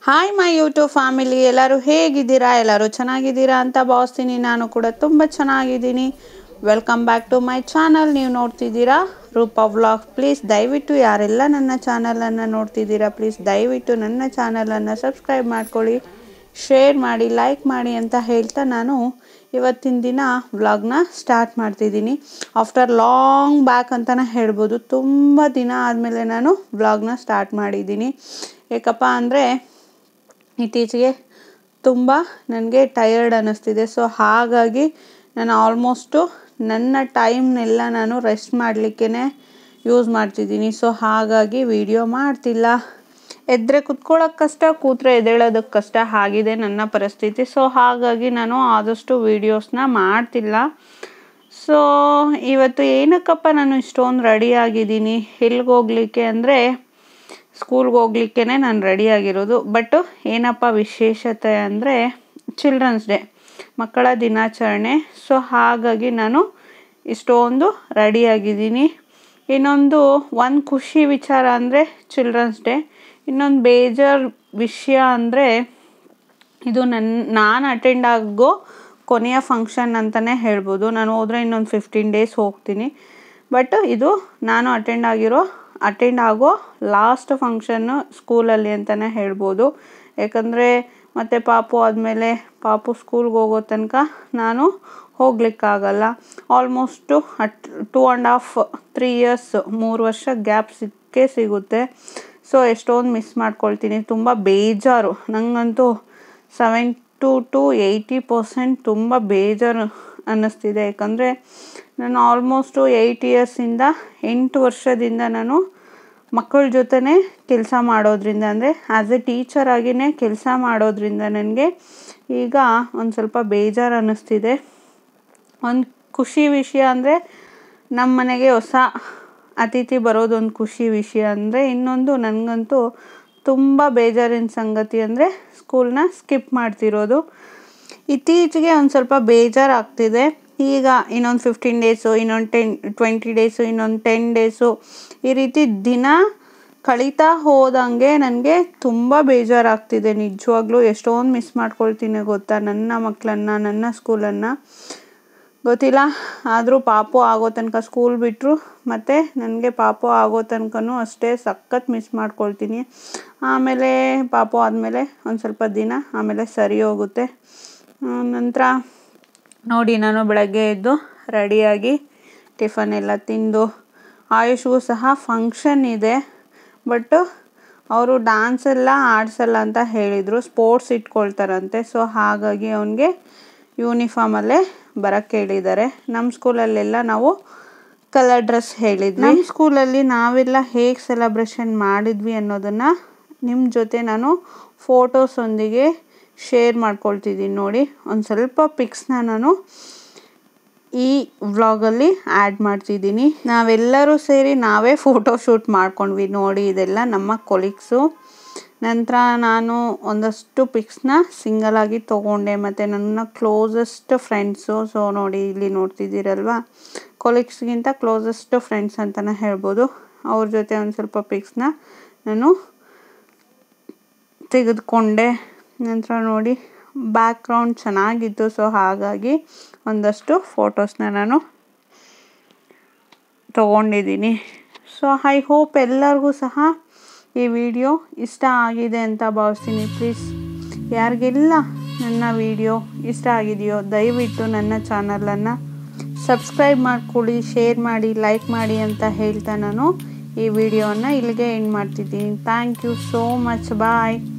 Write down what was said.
hi my YouTube family ಎಲ್ಲರೂ ಹೇಗಿದ್ದೀರಾ ಎಲ್ಲರೂ ಚೆನ್ನಾಗಿದ್ದೀರಾ ಅಂತ ಭಾವಿಸ್ತೀನಿ ನಾನು ಕೂಡ ತುಂಬ ಚೆನ್ನಾಗಿದ್ದೀನಿ welcome back to my channel ನೀವು ನೋಡ್ತಿದ್ದೀರಾ ರೂಪಾ ವ್ಲಾಗ್ ಪ್ಲೀಸ್ ದಯವಿಟ್ಟು ಯಾರೆಲ್ಲ ನನ್ನ ಚಾನಲನ್ನು ನೋಡ್ತಿದ್ದೀರಾ ಪ್ಲೀಸ್ ದಯವಿಟ್ಟು ನನ್ನ ಚಾನಲನ್ನು ಸಬ್ಸ್ಕ್ರೈಬ್ ಮಾಡ್ಕೊಳ್ಳಿ ಶೇರ್ ಮಾಡಿ ಲೈಕ್ ಮಾಡಿ ಅಂತ ಹೇಳ್ತಾ ನಾನು ಇವತ್ತಿನ ದಿನ ವ್ಲಾಗ್ನ ಸ್ಟಾರ್ಟ್ ಮಾಡ್ತಿದ್ದೀನಿ ಆಫ್ಟರ್ ಲಾಂಗ್ ಬ್ಯಾಕ್ ಅಂತಲೇ ಹೇಳ್ಬೋದು ತುಂಬ ದಿನ ಆದಮೇಲೆ ನಾನು ವ್ಲಾಗ್ನ ಸ್ಟಾರ್ಟ್ ಮಾಡಿದ್ದೀನಿ ಏಕಪ್ಪ ಅಂದರೆ ಇತ್ತೀಚೆಗೆ ತುಂಬ ನನಗೆ ಟಯರ್ಡ್ ಅನ್ನಿಸ್ತಿದೆ ಸೊ ಹಾಗಾಗಿ ನಾನು ಆಲ್ಮೋಸ್ಟು ನನ್ನ ಟೈಮ್ನೆಲ್ಲ ನಾನು ರೆಸ್ಟ್ ಮಾಡಲಿಕ್ಕೇ ಯೂಸ್ ಮಾಡ್ತಿದ್ದೀನಿ ಸೊ ಹಾಗಾಗಿ ವಿಡಿಯೋ ಮಾಡ್ತಿಲ್ಲ ಎದ್ರೆ ಕುತ್ಕೊಳ್ಳೋಕೆ ಕಷ್ಟ ಕೂತ್ರೆ ಎದ್ದೇಳೋದಕ್ಕೆ ಕಷ್ಟ ಆಗಿದೆ ನನ್ನ ಪರಿಸ್ಥಿತಿ ಸೊ ಹಾಗಾಗಿ ನಾನು ಆದಷ್ಟು ವೀಡಿಯೋಸ್ನ ಮಾಡ್ತಿಲ್ಲ ಸೊ ಇವತ್ತು ಏನಕ್ಕಪ್ಪ ನಾನು ಇಷ್ಟೊಂದು ರೆಡಿ ಆಗಿದ್ದೀನಿ ಎಲ್ಲಿಗೆ ಹೋಗ್ಲಿಕ್ಕೆ ಅಂದರೆ ಸ್ಕೂಲ್ಗೆ ಹೋಗ್ಲಿಕ್ಕೇ ನಾನು ರೆಡಿಯಾಗಿರೋದು ಬಟ್ ಏನಪ್ಪ ವಿಶೇಷತೆ ಅಂದರೆ ಚಿಲ್ಡ್ರನ್ಸ್ ಡೇ ಮಕ್ಕಳ ದಿನಾಚರಣೆ ಸೊ ಹಾಗಾಗಿ ನಾನು ಇಷ್ಟೊಂದು ರೆಡಿಯಾಗಿದ್ದೀನಿ ಇನ್ನೊಂದು ಒಂದು ಖುಷಿ ವಿಚಾರ ಅಂದರೆ ಚಿಲ್ಡ್ರನ್ಸ್ ಡೇ ಇನ್ನೊಂದು ಬೇಜಾರು ವಿಷಯ ಅಂದರೆ ಇದು ನನ್ನ ನಾನು ಅಟೆಂಡ್ ಆಗೋ ಕೊನೆಯ ಫಂಕ್ಷನ್ ಅಂತಲೇ ಹೇಳ್ಬೋದು ನಾನು ಹೋದರೆ ಇನ್ನೊಂದು ಫಿಫ್ಟೀನ್ ಡೇಸ್ ಹೋಗ್ತೀನಿ ಬಟ್ ಇದು ನಾನು ಅಟೆಂಡ್ ಆಗಿರೋ ಅಟೆಂಡ್ ಆಗೋ ಲಾಸ್ಟ್ ಫಂಕ್ಷನ್ನು ಸ್ಕೂಲಲ್ಲಿ ಅಂತಲೇ ಹೇಳ್ಬೋದು ಯಾಕಂದರೆ ಮತ್ತು ಪಾಪು ಆದಮೇಲೆ ಪಾಪು ಸ್ಕೂಲ್ಗೆ ಹೋಗೋ ತನಕ ನಾನು ಹೋಗ್ಲಿಕ್ಕಾಗಲ್ಲ almost at two and half three years ಮೂರು ವರ್ಷ ಗ್ಯಾಪ್ ಸಿಕ್ಕೇ ಸಿಗುತ್ತೆ ಸೊ ಎಷ್ಟೊಂದು ಮಿಸ್ ಮಾಡ್ಕೊಳ್ತೀನಿ ತುಂಬ ಬೇಜಾರು ನನಗಂತೂ ಸೆವೆಂಟು ಟು ಏಯ್ಟಿ ಪರ್ಸೆಂಟ್ ತುಂಬ ಬೇಜಾರು ಅನ್ನಿಸ್ತಿದೆ ಯಾಕಂದರೆ ನಾನು ಆಲ್ಮೋಸ್ಟು ಏಯ್ಟ್ ಇಯರ್ಸಿಂದ ಎಂಟು ವರ್ಷದಿಂದ ನಾನು ಮಕ್ಕಳ ಜೊತೆನೇ ಕೆಲಸ ಮಾಡೋದ್ರಿಂದ ಅಂದರೆ ಆ್ಯಸ್ ಎ ಟೀಚರ್ ಆಗಿಯೇ ಕೆಲಸ ಮಾಡೋದ್ರಿಂದ ನನಗೆ ಈಗ ಒಂದು ಸ್ವಲ್ಪ ಬೇಜಾರು ಅನ್ನಿಸ್ತಿದೆ ಒಂದು ಖುಷಿ ವಿಷಯ ಅಂದರೆ ನಮ್ಮ ಮನೆಗೆ ಹೊಸ ಅತಿಥಿ ಬರೋದೊಂದು ಖುಷಿ ವಿಷಯ ಅಂದರೆ ಇನ್ನೊಂದು ನನಗಂತೂ ತುಂಬ ಬೇಜಾರಿನ ಸಂಗತಿ ಅಂದರೆ ಸ್ಕೂಲ್ನ ಸ್ಕಿಪ್ ಮಾಡ್ತಿರೋದು ಇತ್ತೀಚೆಗೆ ಒಂದು ಸ್ವಲ್ಪ ಬೇಜಾರಾಗ್ತಿದೆ ಈಗ ಇನ್ನೊಂದು ಫಿಫ್ಟೀನ್ ಡೇಸು ಇನ್ನೊಂದು ಟೆನ್ ಟ್ವೆಂಟಿ ಡೇಸು ಇನ್ನೊಂದು ಟೆನ್ ಡೇಸು ಈ ರೀತಿ ದಿನ ಕಳೀತಾ ಹೋದಂಗೆ ನನಗೆ ತುಂಬ ಬೇಜಾರಾಗ್ತಿದೆ ನಿಜವಾಗ್ಲೂ ಎಷ್ಟೊಂದು ಮಿಸ್ ಮಾಡ್ಕೊಳ್ತೀನಿ ಗೊತ್ತಾ ನನ್ನ ಮಕ್ಕಳನ್ನು ನನ್ನ ಸ್ಕೂಲನ್ನು ಗೊತ್ತಿಲ್ಲ ಆದರೂ ಪಾಪು ಆಗೋ ತನಕ ಸ್ಕೂಲ್ ಬಿಟ್ಟರು ಮತ್ತು ನನಗೆ ಪಾಪು ಆಗೋ ತನಕನೂ ಅಷ್ಟೇ ಸಖತ್ ಮಿಸ್ ಮಾಡ್ಕೊಳ್ತೀನಿ ಆಮೇಲೆ ಪಾಪು ಆದಮೇಲೆ ಒಂದು ಸ್ವಲ್ಪ ದಿನ ಆಮೇಲೆ ಸರಿ ಹೋಗುತ್ತೆ ನಂತರ ನೋಡಿ ನಾನು ಬೆಳಗ್ಗೆ ಎದ್ದು ರೆಡಿಯಾಗಿ ಟಿಫನ್ ಎಲ್ಲ ತಿಂದು ಆಯುಷ್ಗೂ ಸಹ ಫಂಕ್ಷನ್ ಇದೆ ಬಟ್ ಅವರು ಡ್ಯಾನ್ಸ್ ಎಲ್ಲ ಆಡಿಸಲ್ಲ ಅಂತ ಹೇಳಿದರು ಸ್ಪೋರ್ಟ್ಸ್ ಇಟ್ಕೊಳ್ತಾರಂತೆ ಸೊ ಹಾಗಾಗಿ ಅವನಿಗೆ ಯೂನಿಫಾರ್ಮಲ್ಲೇ ಬರೋಕ್ಕೆ ಹೇಳಿದ್ದಾರೆ ನಮ್ಮ ಸ್ಕೂಲಲ್ಲೆಲ್ಲ ನಾವು ಕಲರ್ ಡ್ರೆಸ್ ಹೇಳಿದ್ವಿ ನಮ್ಮ ಸ್ಕೂಲಲ್ಲಿ ನಾವೆಲ್ಲ ಹೇಗೆ ಸೆಲೆಬ್ರೇಷನ್ ಮಾಡಿದ್ವಿ ಅನ್ನೋದನ್ನು ನಿಮ್ಮ ಜೊತೆ ನಾನು ಫೋಟೋಸೊಂದಿಗೆ ಶೇರ್ ಮಾಡ್ಕೊಳ್ತಿದ್ದೀನಿ ನೋಡಿ ಒಂದು ಸ್ವಲ್ಪ ಪಿಕ್ಸ್ನ ನಾನು ಈ ವ್ಲಾಗಲ್ಲಿ ಆ್ಯಡ್ ಮಾಡ್ತಿದ್ದೀನಿ ನಾವೆಲ್ಲರೂ ಸೇರಿ ನಾವೇ ಫೋಟೋ ಶೂಟ್ ಮಾಡ್ಕೊಂಡ್ವಿ ನೋಡಿ ಇದೆಲ್ಲ ನಮ್ಮ ಕೊಲೀಗ್ಸು ನಂತರ ನಾನು ಒಂದಷ್ಟು ಪಿಕ್ಸ್ನ ಸಿಂಗಲಾಗಿ ತೊಗೊಂಡೆ ಮತ್ತು ನನ್ನ ಕ್ಲೋಸೆಸ್ಟ್ ಫ್ರೆಂಡ್ಸು ಸೊ ನೋಡಿ ಇಲ್ಲಿ ನೋಡ್ತಿದ್ದೀರಲ್ವ ಕೊಲೀಗ್ಸ್ಗಿಂತ ಕ್ಲೋಸೆಸ್ಟ್ ಫ್ರೆಂಡ್ಸ್ ಅಂತಲೇ ಹೇಳ್ಬೋದು ಅವ್ರ ಜೊತೆ ಒಂದು ಸ್ವಲ್ಪ ಪಿಕ್ಸ್ನ ನಾನು ತೆಗೆದುಕೊಂಡೆ ನಂತರ ನೋಡಿ ಬ್ಯಾಕ್ಗ್ರೌಂಡ್ ಚೆನ್ನಾಗಿತ್ತು ಸೊ ಹಾಗಾಗಿ ಒಂದಷ್ಟು ಫೋಟೋಸ್ನ ನಾನು ತಗೊಂಡಿದ್ದೀನಿ ಸೊ ಐ ಹೋಪ್ ಎಲ್ಲರಿಗೂ ಸಹ ಈ ವಿಡಿಯೋ ಇಷ್ಟ ಆಗಿದೆ ಅಂತ ಭಾವಿಸ್ತೀನಿ ಪ್ಲೀಸ್ ಯಾರಿಗೆಲ್ಲ ನನ್ನ ವಿಡಿಯೋ ಇಷ್ಟ ಆಗಿದೆಯೋ ದಯವಿಟ್ಟು ನನ್ನ ಚಾನಲನ್ನು ಸಬ್ಸ್ಕ್ರೈಬ್ ಮಾಡ್ಕೊಳ್ಳಿ ಶೇರ್ ಮಾಡಿ ಲೈಕ್ ಮಾಡಿ ಅಂತ ಹೇಳ್ತಾ ನಾನು ಈ ವಿಡಿಯೋನ ಇಲ್ಲಿಗೆ ಎಂಡ್ ಮಾಡ್ತಿದ್ದೀನಿ thank you so much bye